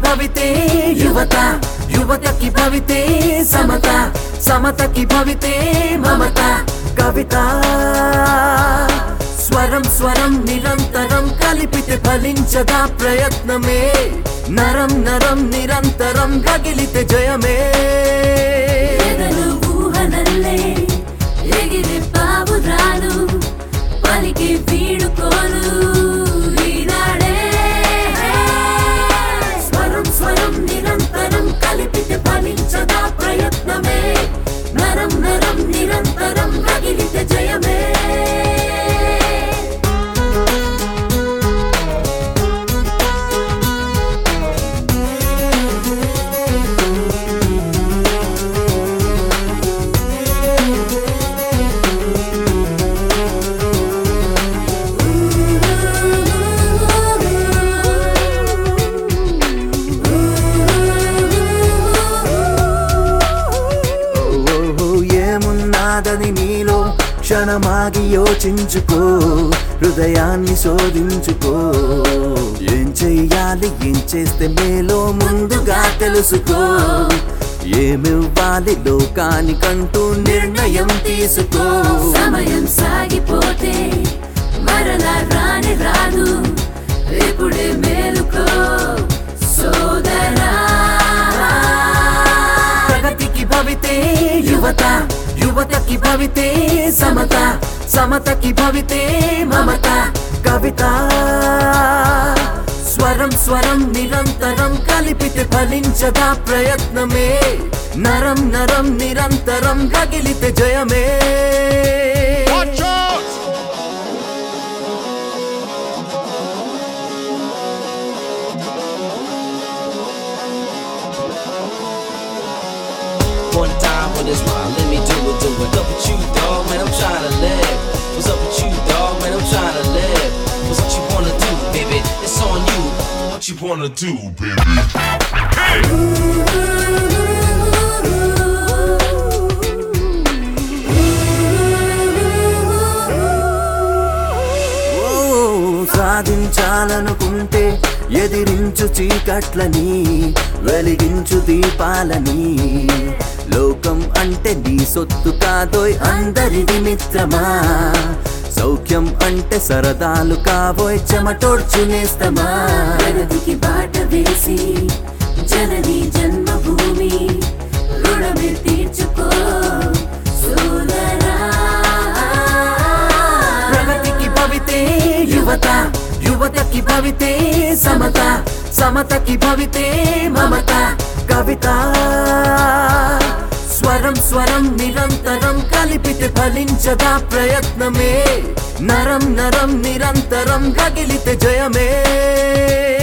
భవితే యువత యువతకి భవితే సమత సమతకి భవితే మమత కవిత స్వరం స్వరం నిరంతరం కలిపితే ఫలించదా ప్రయత్నమే నరం నరం నిరంతరం రగిలితే జయమే ఎదలు ఊహనల్లే ఎగిరే పావురాలు పలికి వీడుకోలు ఈనాడే స్వరం స్వరం నిరంతరం కలిపితే ఫలించదా ప్రయత్నమే నరం నరం నిరంతరం రగిలితే జయమే ఓహో ఏమున్నాదని నీలో క్షణమాగి యోచించుకో హృదయాన్ని శోధించుకో ఏం చెయ్యాలి ఏం చేస్తే మేలో ముందుగా తెలుసుకో ఏమివ్వాలి లోకానికంటూ నిర్ణయం తీసుకో సమయం సాగిపోతే మరలా రాని రాదు ఇప్పుడే మేలుకో సోదరా ప్రగతికి భవితే యువత యువతకి భవితే సమత సమతకి భవితే మమత కవిత స్వరం స్వరం నిరంతరం కలిపితే ఫలించదా ప్రయత్నమే నరం నరం నిరంతరం రగిలితే జయమే Watch out! One time for this rhyme, let me do it, do it. What's up with you, dog? Man, I'm trying to live. What's up with you, dog? Man, I'm trying to live. What's what you wanna do, baby? It's on you. What you wanna do, baby? ఓ సాధించాలనుకుంటే ఎదిరించు చీకట్లని వెలిగించు దీపాలని లోకం అంటే నీ సొత్తు కాదోయ్ అందరిది మిత్రమా సౌఖ్యం అంటే సరదాలు కాబోయ్ చెమటోడ్చునేస్తమా ప్రగతికి బాట వేసి జనని జన్మభూమి రుణమే తీర్చుకో సోదరా ప్రగతికి భవితే యువత యువతకి భవితే సమత సమతకి భవితే మమత కవిత స్వరం స్వరం నిరంతరం కలిపితే ఫలించదా ప్రయత్నమే నరం నరం నిరంతరం రగిలితే జయమే